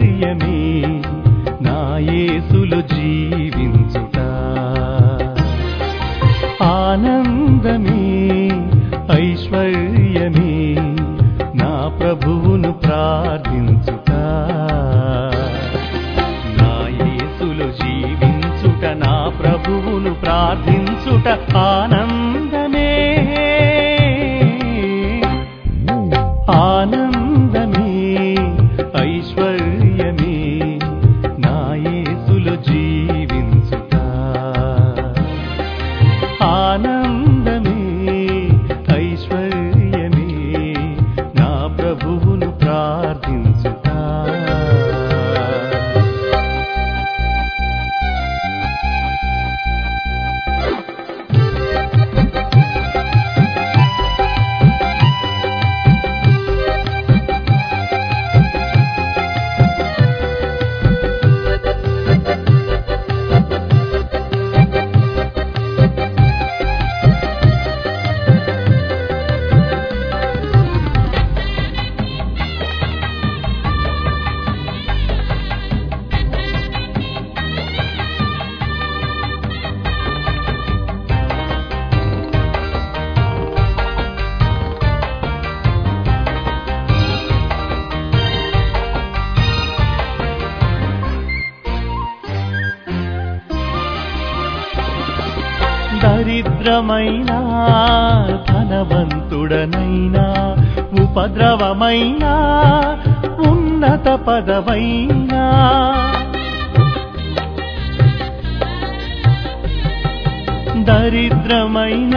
ఐశ్వర్యమే నా యేసులు జీవించుట ఆనందమే ఐశ్వర్యమే నా ప్రభువును ప్రార్థించుట నా యేసులు జీవించుట నా ప్రభువును ప్రార్థించుట ఆనందమే ఆనందమే ఐశ్వర్యమే నా యేసులు జీవించుట ఆనందమే ఐశ్వర్యమే నా ప్రభువును ప్రార్థించుట దరిద్రమైన ధనవంతుడనైనా ఉపద్రవమైన ఉన్నత పదవైనా దరిద్రమైన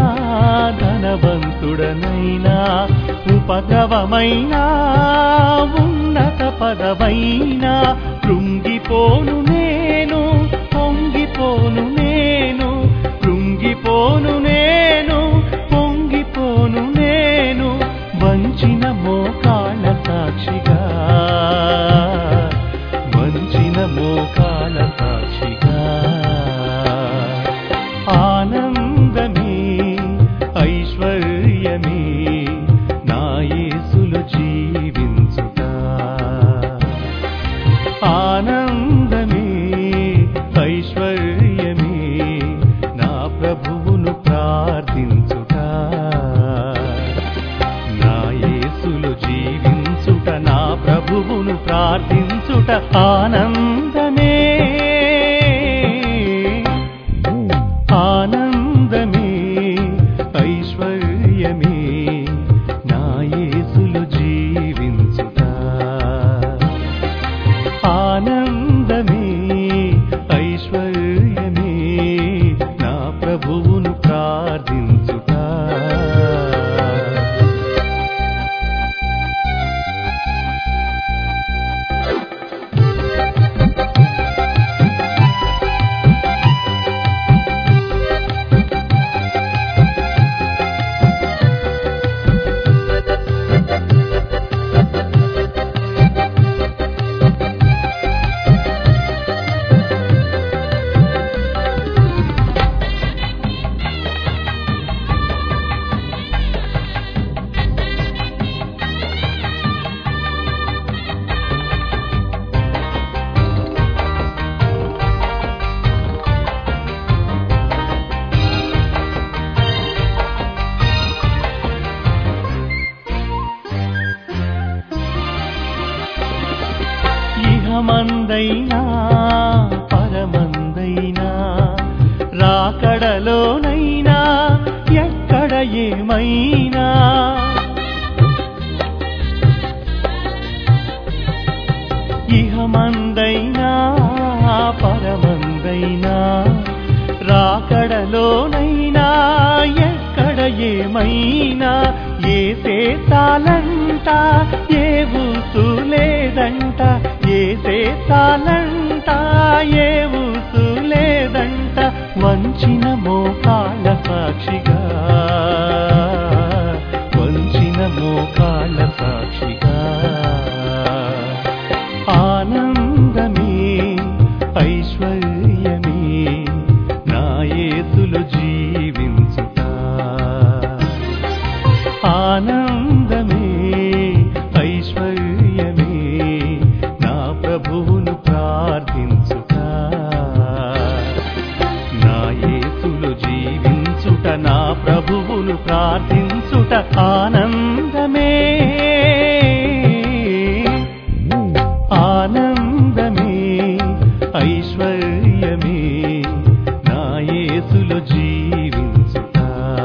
ధనవంతుడనైనా ఉపద్రవమైన ఉన్నత పదవైనా కృంగిపోను నేను పొంగిపోను నేను కృంగిపోను నేను పొంగిపోను నేను వంచిన మోకాళ్ళ సాక్షిగా వంచిన మోకాళ్ళ సాక్షిగా ఆనందమే ఐశ్వర్యమే నా యేసులు జీవించుట ఆనందమే ఐశ్వర్యమే నా ప్రభువును ప్రార్థించుట నా యేసులు జీవించుట నా ప్రభువును ప్రార్థించుట ఆనందమే ఆనందమే ఐశ్వర్యమే నా యేసులు జీవించుట ఆనందమే ఐశ్వర్యమే నా ప్రభువును ప్రార్థించుట ఇహమందైనా పరమందైనా రాకడలోనైనా ఎక్కడ ఏమైనా ఇహమందైనా పరమందైనా రాకడలోనైనా ఎక్కడ ఏమైనా ఏసే తాలంట ఏ ఊసు లేదంట ఏసే తాలంట ఏ ఊసు లేదంట వంచిన మోకాళ్ళ సాక్షిగా వంచిన మోకాళ్ళ సాక్షిగా ఆనందమే ఐశ్వర్యమే నా యేసులు జీవించుట ఆనందమే ఐశ్వర్యమే నా ప్రార్థించుట ఆనందమే ఆనందమే ఐశ్వర్యమే నా యేసులో జీవించుట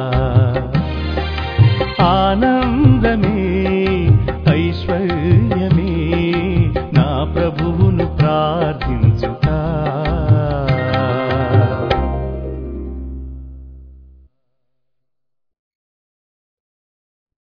ఆనందమే ఐశ్వర్యమే నా ప్రభువును ప్రార్థించుట